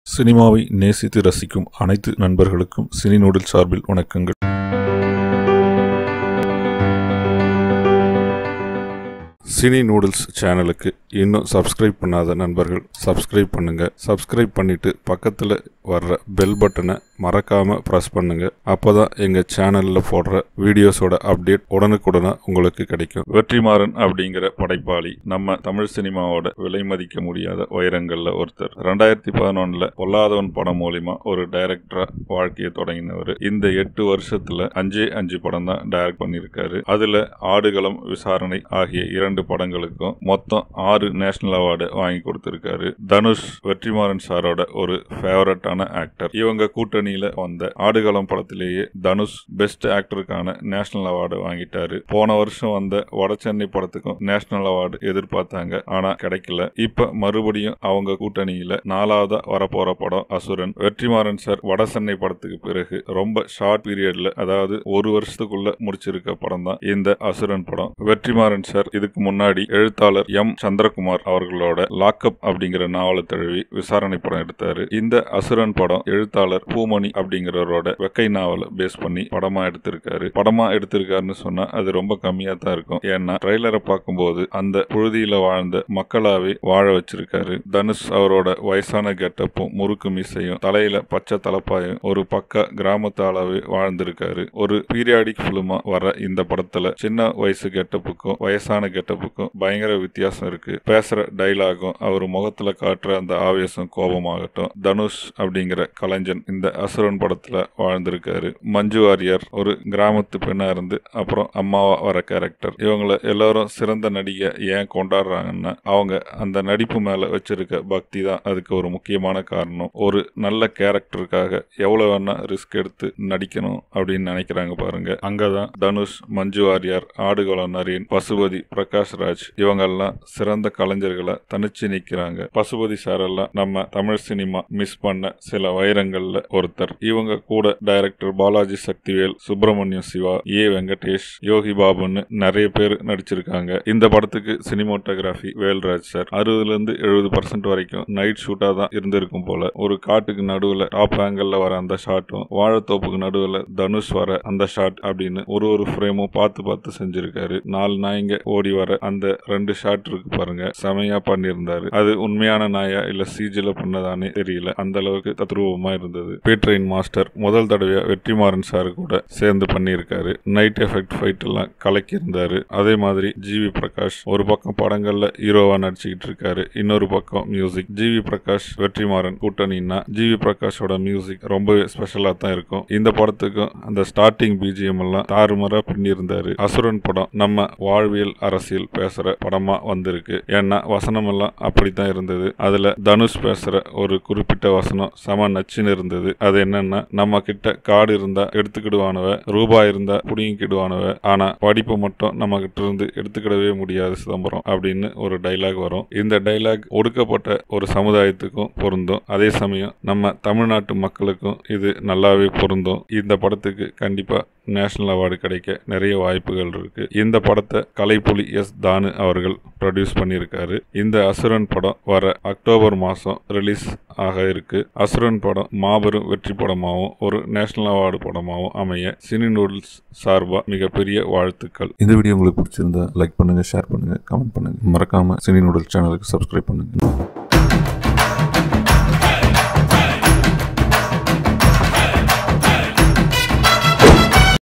சினிமாவை நேசித்து ரசிக்கும் அனைத்து நண்பர்களுக்கும் சினி நூடில் சார்பில் வணக்கங்கள் சினி நூடுல்ஸ் சேனலுக்கு இன்னும் சப்ஸ்கிரைப் பண்ணாத நண்பர்கள் சப்ஸ்கிரைப் பண்ணுங்க சப்ஸ்கிரைப் பண்ணிட்டு பக்கத்தில் வர்ற பெல் பட்டனை மறக்காம ப்ரெஸ் பண்ணுங்க அப்போதான் எங்க சேனல்ல போடுற வீடியோஸோட அப்டேட் உடனுக்குடனே உங்களுக்கு கிடைக்கும் வெற்றிமாறன் அப்படிங்கிற படைப்பாளி நம்ம தமிழ் சினிமாவோட விலை மதிக்க முடியாத உயரங்கள்ல ஒருத்தர் ரெண்டாயிரத்தி பதினொன்னுல பொல்லாதவன் படம் மூலியமா ஒரு டைரக்டரா வாழ்க்கையை தொடங்கினவர் இந்த எட்டு வருஷத்துல அஞ்சே அஞ்சு படம் தான் டைரக்ட் பண்ணியிருக்காரு அதுல ஆடுகளம் விசாரணை ஆகிய இரண்டு படங்களுக்கும் மொத்தம் ஆறு நேஷனல் அவார்டு வாங்கி கொடுத்திருக்காரு தனுஷ் வெற்றிமாறன் சாரோட ஒரு ஃபேவரட்டான ஆக்டர் இவங்க கூட்டணியில வந்த ஆடுகளம் படத்திலேயே தனுஷ் பெஸ்ட் ஆக்டருக்கான நேஷனல் அவார்டு வாங்கிட்டாரு போன வருஷம் வந்த வடசென்னை படத்துக்கும் நேஷனல் அவார்டு எதிர்பார்த்தாங்க ஆனா கிடைக்கல இப்ப மறுபடியும் அவங்க கூட்டணியில நாலாவதா வரப்போற படம் அசுரன் வெற்றிமாறன் சார் வடசென்னை படத்துக்கு பிறகு ரொம்ப ஷார்ட் பீரியட்ல அதாவது ஒரு வருஷத்துக்குள்ள முடிச்சிருக்க படம் தான் இந்த அசுரன் படம் வெற்றிமாறன் சார் இதுக்கு முன்னாடி எழுத்தாளர் எம் சந்திரகுமார் அவர்களோட லாக்அப் அப்படிங்கிற நாவலை தழுவி விசாரணை படம் எடுத்தாரு இந்த அசுரன் படம் எழுத்தாளர் பூமணி அப்படிங்கிறவரோட வெக்கை நாவலை பேஸ் பண்ணி படமா எடுத்திருக்காரு படமா எடுத்திருக்காருன்னு சொன்னா அது ரொம்ப கம்மியா தான் இருக்கும் ஏன்னா ட்ரெய்லரை பார்க்கும்போது அந்த புழுதியில வாழ்ந்த மக்களாவே வாழ வச்சிருக்காரு தனுஷ் அவரோட வயசான கெட்டப்பும் முறுக்கு மீசையும் தலையில பச்சை தலப்பாயும் ஒரு பக்க கிராமத்து ஆளாவே வாழ்ந்திருக்காரு ஒரு பீரியாடிக் பிலிமா வர இந்த படத்துல சின்ன வயசு கெட்டப்புக்கும் வயசான கெட்டப்புக்கும் பயங்கர வித்தியாசம் இருக்கு பேசுற டைலாகும் அவர் முகத்துல காட்டுற அந்த ஆவேசம் கோபமாகட்டும் தனுஷ் அப்படிங்கிற கலைஞன் இந்த அசுரன் படத்துல வாழ்ந்திருக்காரு மஞ்சு வாரியர் ஒரு கிராமத்து பெண்ணா இருந்து அப்புறம் அம்மாவா வர கேரக்டர் இவங்களை எல்லாரும் சிறந்த நடிகை ஏன் கொண்டாடுறாங்கன்னா அவங்க அந்த நடிப்பு மேல வச்சிருக்க பக்தி தான் அதுக்கு ஒரு முக்கியமான காரணம் ஒரு நல்ல கேரக்டருக்காக எவ்வளவு வேணா ரிஸ்க் எடுத்து நடிக்கணும் அப்படின்னு நினைக்கிறாங்க பாருங்க அங்கதான் தனுஷ் மஞ்சு வாரியார் ஆடுகளம் நரேன் பசுபதி பிரகாஷ் ராஜ் இவங்கெல்லாம் சிறந்த கலைஞர்களை தனிச்சு நிக்கிறாங்க பசுபதி சார் எல்லாம் நம்ம தமிழ் சினிமா மிஸ் பண்ண சில வைரங்கள்ல ஒருத்தர் இவங்க கூட டைரக்டர் பாலாஜி சக்திவேல் சுப்பிரமணியம் சிவா ஏ வெங்கடேஷ் யோகி பாபுன்னு நிறைய பேர் நடிச்சிருக்காங்க இந்த படத்துக்கு சினிமோட்டோகிராஃபி வேல்ராஜ் சார் அறுபதுல இருந்து எழுபது பர்சன்ட் வரைக்கும் நைட் ஷூட்டா தான் இருந்திருக்கும் போல ஒரு காட்டுக்கு நடுவுல டாப் ஆங்கிள் வர அந்த ஷாட்டும் வாழைத்தோப்புக்கு நடுவுல தனுஷ் வர அந்த ஷாட் அப்படின்னு ஒரு ஒரு ஃப்ரேமும் பார்த்து பார்த்து செஞ்சிருக்காரு நாலு நாய்ங்க ஓடி வர அந்த ரெண்டு ஷாட் இருக்கு பாருங்க செமையா பண்ணியிருந்தாரு அது உண்மையான நாயா இல்ல சிஜில பண்ணதானே தெரியல அந்த அளவுக்கு தத்ரூபமா இருந்தது பீட்ரைன் மாஸ்டர் முதல் தடவையா வெற்றிமாறன் சார் கூட சேர்ந்து பண்ணியிருக்காரு நைட் எஃபெக்ட் ஃபைட் எல்லாம் கலக்கி இருந்தாரு அதே மாதிரி ஜிவி பிரகாஷ் ஒரு பக்கம் படங்கள்ல ஹீரோவா நடிச்சுக்கிட்டு இருக்காரு இன்னொரு பக்கம் மியூசிக் ஜிவி பிரகாஷ் வெற்றிமாறன் கூட்டணின்னா ஜிவி பிரகாஷோட மியூசிக் ரொம்பவே ஸ்பெஷலா தான் இருக்கும் இந்த படத்துக்கும் அந்த ஸ்டார்டிங் பிஜிஎம் எல்லாம் தாறுமாறா பின்னிருந்தாரு அசுரன் படம் நம்ம வாழ்வியல் அரசியல் பேசுற படமா வந்திருக்கு ஏன்னா வசனம் எல்லாம் அப்படித்தான் இருந்தது அதுல தனுஷ் பேசுற ஒரு குறிப்பிட்ட வசனம் சம நச்சுன்னு இருந்தது அது என்னன்னா நம்ம கிட்ட காடு இருந்தா எடுத்துக்கிடுவானவ ரூபாய் இருந்தா புடிங்கிடுவானவ ஆனா படிப்பு மட்டும் நம்ம கிட்ட இருந்து எடுத்துக்கிடவே முடியாது சிதம்பரம் அப்படின்னு ஒரு டைலாக் வரும் இந்த டைலாக் ஒடுக்கப்பட்ட ஒரு சமுதாயத்துக்கும் பொருந்தும் அதே சமயம் நம்ம தமிழ்நாட்டு மக்களுக்கும் இது நல்லாவே பொருந்தும் இந்த படத்துக்கு கண்டிப்பா நேஷனல் அவார்டு கிடைக்க நிறைய வாய்ப்புகள் இருக்கு இந்த படத்தை கலைப்புலி எஸ் தானு அவர்கள் ப்ரொடியூஸ் பண்ணியிருக்காரு இந்த அசுரன் படம் வர அக்டோபர் மாதம் ரிலீஸ் ஆக இருக்கு அசுரன் படம் மாபெரும் வெற்றி படமாகவும் ஒரு நேஷனல் அவார்டு படமாகவும் அமைய சினி நூடுல்ஸ் சார்பா மிகப்பெரிய வாழ்த்துக்கள் இந்த வீடியோ உங்களுக்கு பிடிச்சிருந்தா லைக் பண்ணுங்க ஷேர் பண்ணுங்க கமெண்ட் பண்ணுங்க மறக்காம சினி நூடுல்ஸ் சேனலுக்கு சப்ஸ்கிரைப் பண்ணுங்க